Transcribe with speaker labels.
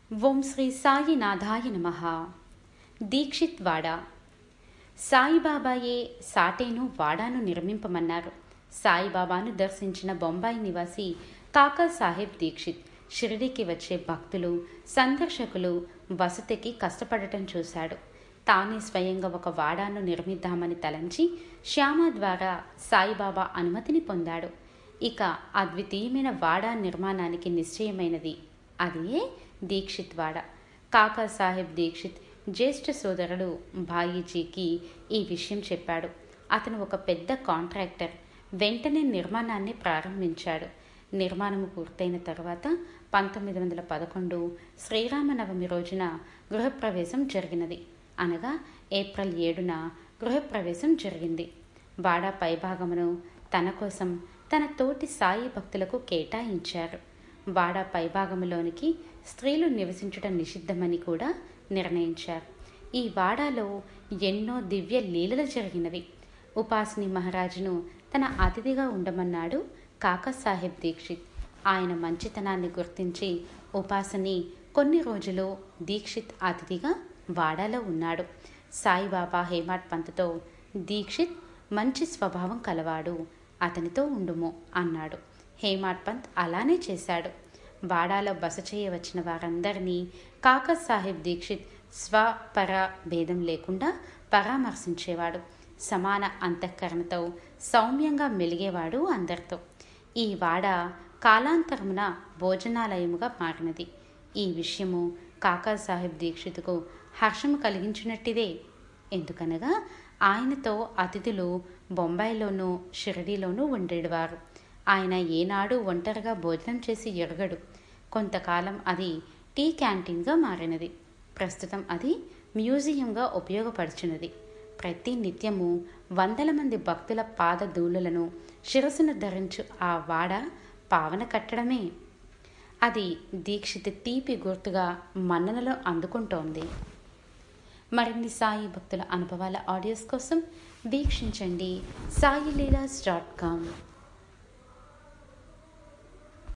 Speaker 1: ఓం శ్రీ సాయినాథాయ నమ దీక్షిత్ వాడ సాయిబాబాయే సాటేను వాడాను నిర్మింపమన్నారు సాయిబాబాను దర్శించిన బొంబాయి నివాసి కాకా సాహెబ్ దీక్షిత్ షిరిడీకి వచ్చే భక్తులు సందర్శకులు వసతికి కష్టపడటం చూశాడు తానే స్వయంగా ఒక వాడాను నిర్మిద్దామని తలంచి శ్యామ ద్వారా సాయిబాబా అనుమతిని పొందాడు ఇక అద్వితీయమైన వాడా నిర్మాణానికి నిశ్చయమైనది అదే దీక్షిత్ వాడ కాకా సాహెబ్ దీక్షిత్ జ్యేష్ఠ సోదరుడు భాయీజీకి ఈ విషయం చెప్పాడు అతను ఒక పెద్ద కాంట్రాక్టర్ వెంటనే నిర్మాణాన్ని ప్రారంభించాడు నిర్మాణం పూర్తయిన తర్వాత పంతొమ్మిది వందల పదకొండు శ్రీరామనవమి రోజున గృహప్రవేశం జరిగినది అనగా ఏప్రిల్ ఏడున గృహప్రవేశం జరిగింది వాడా పైభాగమును తన కోసం తన తోటి సాయి భక్తులకు కేటాయించారు వాడా పైభాగంలోనికి స్త్రీలు నివసించడం నిషిద్ధమని కూడా నిర్ణయించారు ఈ వాడాలో ఎన్నో దివ్య లీలలు జరిగినవి ఉపాసిని మహారాజును తన అతిథిగా ఉండమన్నాడు కాకాసాహెబ్ దీక్షిత్ ఆయన మంచితనాన్ని గుర్తించి ఉపాసని కొన్ని రోజులు దీక్షిత్ అతిథిగా వాడాలో ఉన్నాడు సాయిబాబా హేమాట్ పంత్తో దీక్షిత్ మంచి స్వభావం కలవాడు అతనితో ఉండుము అన్నాడు హేమాట్ పంత్ అలానే చేశాడు వాడాలో బస చేయవచ్చిన వారందరినీ కాకా సాహెబ్ దీక్షిత్ స్వపర భేదం లేకుండా పరామర్శించేవాడు సమాన అంతఃకరణతో సౌమ్యంగా మెలిగేవాడు అందరితో ఈ వాడ కాలాంతరమున భోజనాలయముగా మారినది ఈ విషయము కాకా సాహెబ్ దీక్షితుకు హర్షము కలిగించినట్టిదే ఎందుకనగా ఆయనతో అతిథులు బొంబాయిలోనూ షిరిడీలోనూ ఉండేవారు ఆయన ఏనాడు ఒంటరిగా భోజనం చేసి ఎరగడు కొంతకాలం అది టీ క్యాంటీన్గా మారినది ప్రస్తుతం అది మ్యూజియంగా ఉపయోగపడుచున్నది ప్రతి నిత్యము వందల మంది భక్తుల పాదధూళలను శిరస్సును ధరించు ఆ వాడ పావన కట్టడమే అది దీక్షిత తీపి గుర్తుగా మన్ననలో అందుకుంటోంది మరిన్ని సాయి భక్తుల అనుభవాల ఆడియోస్ కోసం వీక్షించండి సాయి లీలాస్ డాట్ కామ్